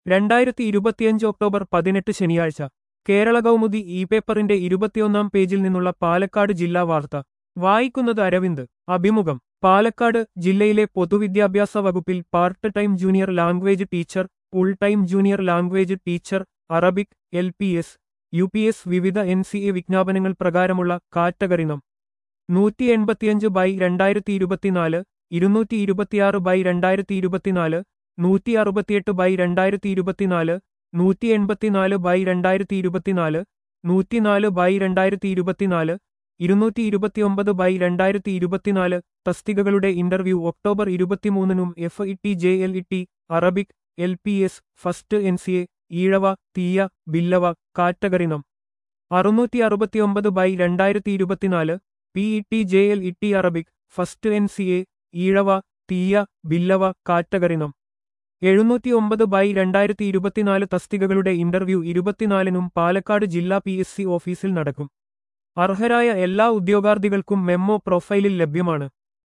രണ്ടായിരത്തി ഇരുപത്തിയഞ്ച് ഒക്ടോബർ പതിനെട്ട് ശനിയാഴ്ച കേരള കൗമുദി ഇ പേപ്പറിന്റെ ഇരുപത്തിയൊന്നാം പേജിൽ നിന്നുള്ള പാലക്കാട് ജില്ലാ വാർത്ത വായിക്കുന്നത് അരവിന്ദ് അഭിമുഖം പാലക്കാട് ജില്ലയിലെ പൊതുവിദ്യാഭ്യാസ വകുപ്പിൽ part time junior language teacher full time junior language teacher Arabic L P S U P S വിവിധ എൻ സി എ വിജ്ഞാപനങ്ങൾ പ്രകാരമുള്ള കാറ്റഗറി നം നൂറ്റി എൺപത്തിയഞ്ച് ബൈ രണ്ടായിരത്തി ഇരുപത്തിനാല് ഇരുന്നൂറ്റി ഇരുപത്തിയാറ് ബൈ രണ്ടായിരത്തി ഇരുപത്തിനാല് നൂറ്റി അറുപത്തിയെട്ട് ബൈ രണ്ടായിരത്തി ഇരുപത്തിനാല് നൂറ്റി എൺപത്തിനാല് ബൈ രണ്ടായിരത്തി ഇരുപത്തിനാല് നൂറ്റിനാല് ബൈ രണ്ടായിരത്തി ഇരുപത്തിനാല് ഇരുന്നൂറ്റി ഇരുപത്തിയൊമ്പത് ബൈ രണ്ടായിരത്തി ഇരുപത്തിനാല് തസ്തികകളുടെ ഇന്റർവ്യൂ ഒക്ടോബർ ഇരുപത്തിമൂന്നിനും F E T J L E T Arabic L P S first N C A Ezhava Thiyya Billava category നം അറുന്നൂറ്റി അറുപത്തിയൊമ്പത് ബൈ രണ്ടായിരത്തി ഇരുപത്തിനാല് P E T J L E T Arabic first N C A Ezhava Thiyya Billava category നം എഴുന്നൂറ്റി ഒമ്പത് by രണ്ടായിരത്തി ഇരുപത്തിനാല് തസ്തികകളുടെ ഇന്റർവ്യൂ ഇരുപത്തിനാലിനും പാലക്കാട് ജില്ലാ പി എസ് സി ഓഫീസിൽ നടക്കും അർഹരായ എല്ലാ ഉദ്യോഗാർത്ഥികൾക്കും മെമ്മോ പ്രൊഫൈലിൽ ലഭ്യമാണ്